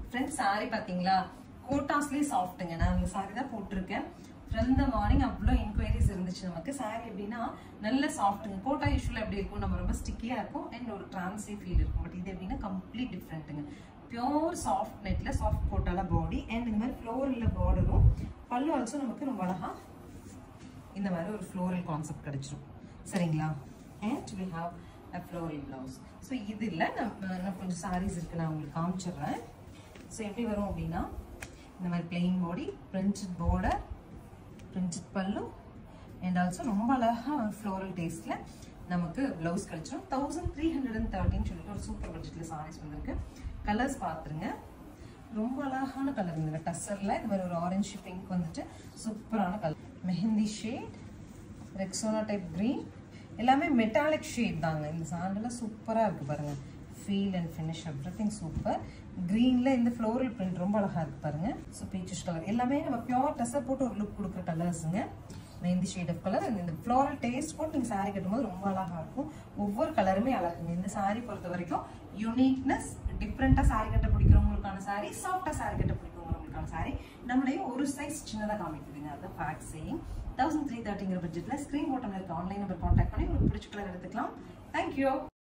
friends saree பாத்தீங்களா கோட்டாஸ்லயே சாஃப்ட்டுங்க நான் அந்த saree தான் போட்டிருக்கேன் ஃப்ரம் த மார்னிங் அவ்வளோ இன்கொயரிஸ் இருந்துச்சு நமக்கு saree எப்படின்னா நல்ல சாஃப்ட்டுங்க கோட்டா யூஸ்வலாக எப்படி இருக்கும் நம்ம ரொம்ப ஸ்டிக்கியாக இருக்கும் அண்ட் ஒரு ட்ரான்ஸி ஃபீல் இருக்கும் பட் இது எப்படின்னா கம்ப்ளீட் டிஃப்ரெண்ட்டுங்க பியோர் சாஃப்ட் நெட்ல சாஃப்ட் கோட்டால பாடி அண்ட் இந்த மாதிரி ஃப்ளோரில் பார்டரும் பல்லு ஆல்சோ நமக்கு ரொம்ப அழகா இந்த மாதிரி ஒரு ஃப்ளோரல் கான்செப்ட் கிடைச்சிரும் சரிங்களா and we have a floral blouse so இது இல்லை நம்ம நான் கொஞ்சம் சாரீஸ் இருக்கு நான் உங்களுக்கு காமிச்சிடுறேன் ஸோ எப்படி வரும் அப்படின்னா இந்த மாதிரி plain body printed border printed pallu and also ரொம்ப அழகாக ஃப்ளோரல் டேஸ்ட்டில் நமக்கு ப்ளவுஸ் கிடைச்சிரும் தௌசண்ட் த்ரீ ஹண்ட்ரட் அண்ட் தேர்ட்டின்னு சொல்லிட்டு ஒரு சூப்பர் பட்ஜெட்டில் சாரீஸ் வந்திருக்கு கலர்ஸ் பார்த்துருங்க ரொம்ப அழகான கலர் இந்த டஸ்ஸரில் இது மாதிரி ஒரு ஆரஞ்சு பிங்க் வந்துட்டு சூப்பரான colour mehndi shade Rexona type green எல்லாமே மெட்டாலிக் ஷேட் தாங்க இந்த சாண்டெல்லாம் சூப்பராக இருக்குது பாருங்க feel and finish every thing super க்ரீனில் இந்த ஃப்ளோரல் பிரிண்ட் ரொம்ப அழகாக இருக்கு பாருங்க ஸோ பீச்சிஷ் கலர் எல்லாமே நம்ம பியோர் டஸ்ஸை போட்டு ஒரு லுக் கொடுக்குற கலர்ஸுங்க மெஹந்தி ஷேட் ஆஃப் கலர் இந்த ஃப்ளோரல் டேஸ்ட் போட்டு நீங்கள் saree கட்டும்போது ரொம்ப அழகாக இருக்கும் ஒவ்வொரு கலருமே அழகுங்க இந்த saree பொறுத்த வரைக்கும் யூனிக்னஸ் டிஃப்ரெண்ட்டாக saree கட்ட பிடிக்கிறவங்களுக்கான saree சாஃப்டாக saree கட்ட பிடிக்கிறவங்களுக்கான saree நம்மளுடைய ஒரு சைஸ் சின்னதாக காமிக்குதுங்க அது ஃபேக்ட் சேயிங் தௌசண்ட் த்ரீ தேர்ட்டிங்கிற பட்ஜெட்டில் ஸ்க்ரீன் போட்டமில் இருக்க ஆன்லைன் நம்பர் கான்டாக்ட் பண்ணி உங்களுக்கு பிடிச்ச கலர் எடுத்துக்கலாம் தேங்க்யூ